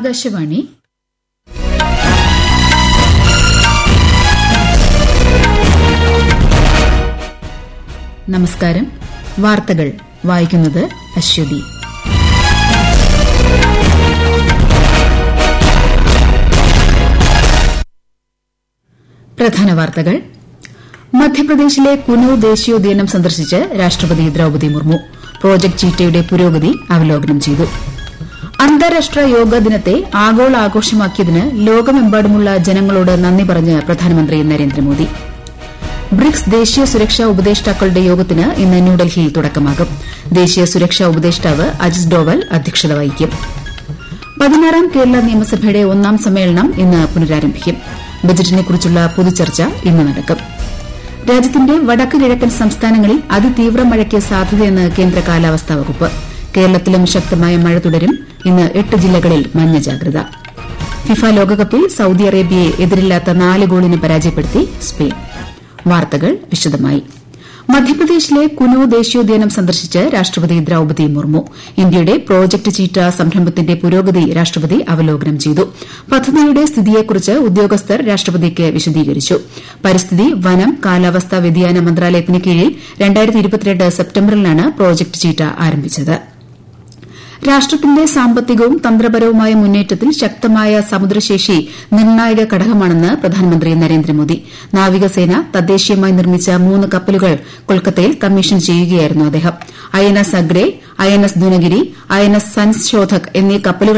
ആകാശവാണി നമസ്കാരം വാർത്തകൾ വായിക്കുന്നത് അശ്വതി പ്രധാന വാർത്തകൾ മധ്യപ്രദേശിലെ കുനു ദേശീയോദ്യാനം സന്ദർശിച്ച് രാഷ്ട്രപതി ദ്രൌപദി മുർമു പ്രോജക്ട് ചീറ്റയുടെ പുരോഗതി അവലോകനം ചെയ്തു അന്താരാഷ്ട്ര യോഗ ദിനത്തെ ആഗോള ആഘോഷമാക്കിയതിന് ലോകമെമ്പാടുമുള്ള ജനങ്ങളോട് നന്ദി പറഞ്ഞ് പ്രധാനമന്ത്രി നരേന്ദ്രമോദി ബ്രിക്സ് ദേശീയ സുരക്ഷാ ഉപദേഷ്ടാക്കളുടെ യോഗത്തിന് ഇന്ന് ന്യൂഡൽഹിയിൽ തുടക്കമാകും ദേശീയ സുരക്ഷാ ഉപദേഷ്ടാവ് അജിത് ഡോവൽ അധ്യക്ഷത വഹിക്കും പതിനാറാം കേരള നിയമസഭയുടെ ഒന്നാം സമ്മേളനം ഇന്ന് പുനരാരംഭിക്കും ബജറ്റിനെക്കുറിച്ചുള്ള പൊതുചർച്ച ഇന്ന് നടക്കും രാജ്യത്തിന്റെ വടക്ക് കിഴക്കൻ സംസ്ഥാനങ്ങളിൽ അതിതീവ്ര മഴയ്ക്ക് സാധ്യതയെന്ന് കേന്ദ്ര കാലാവസ്ഥാ വകുപ്പ് കേരളത്തിലും ശക്തമായ മഴ തുടരും ഇന്ന് എട്ട് ജില്ലകളിൽ മഞ്ഞ ജാഗ്രത ഫിഫ ലോകകപ്പിൽ സൌദി അറേബ്യയെ എതിരില്ലാത്ത നാല് ഗോളിന് പരാജയപ്പെടുത്തി സ്പെയിൻ വാർത്തകൾ വിശദമായി മധ്യപ്രദേശിലെ കുനു ദേശീയോദ്യാനം സന്ദർശിച്ച് രാഷ്ട്രപതി ദ്രൌപദി മുർമു ഇന്ത്യയുടെ പ്രോജക്ട് ചീറ്റ സംരംഭത്തിന്റെ പുരോഗതി രാഷ്ട്രപതി അവലോകനം ചെയ്തു പദ്ധതിയുടെ സ്ഥിതിയെക്കുറിച്ച് ഉദ്യോഗസ്ഥർ രാഷ്ട്രപതിക്ക് വിശദീകരിച്ചു പരിസ്ഥിതി വനം കാലാവസ്ഥാ വ്യതിയാന മന്ത്രാലയത്തിന് കീഴിൽ സെപ്റ്റംബറിലാണ് പ്രോജക്ട് ചീറ്റ ആരംഭിച്ചത് രാഷ്ട്രത്തിന്റെ സാമ്പത്തികവും തന്ത്രപരവുമായ മുന്നേറ്റത്തിൽ ശക്തമായ സമുദ്രശേഷി നിർണായക ഘടകമാണെന്ന് പ്രധാനമന്ത്രി നരേന്ദ്രമോദി നാവികസേന തദ്ദേശീയമായി നിർമ്മിച്ച മൂന്ന് കപ്പലുകൾ കൊൽക്കത്തയിൽ കമ്മീഷൻ ചെയ്യുകയായിരുന്നു അദ്ദേഹം I N S Agray I N S Dunagiri I N S Sanshodhak എന്നീ കപ്പലുകൾ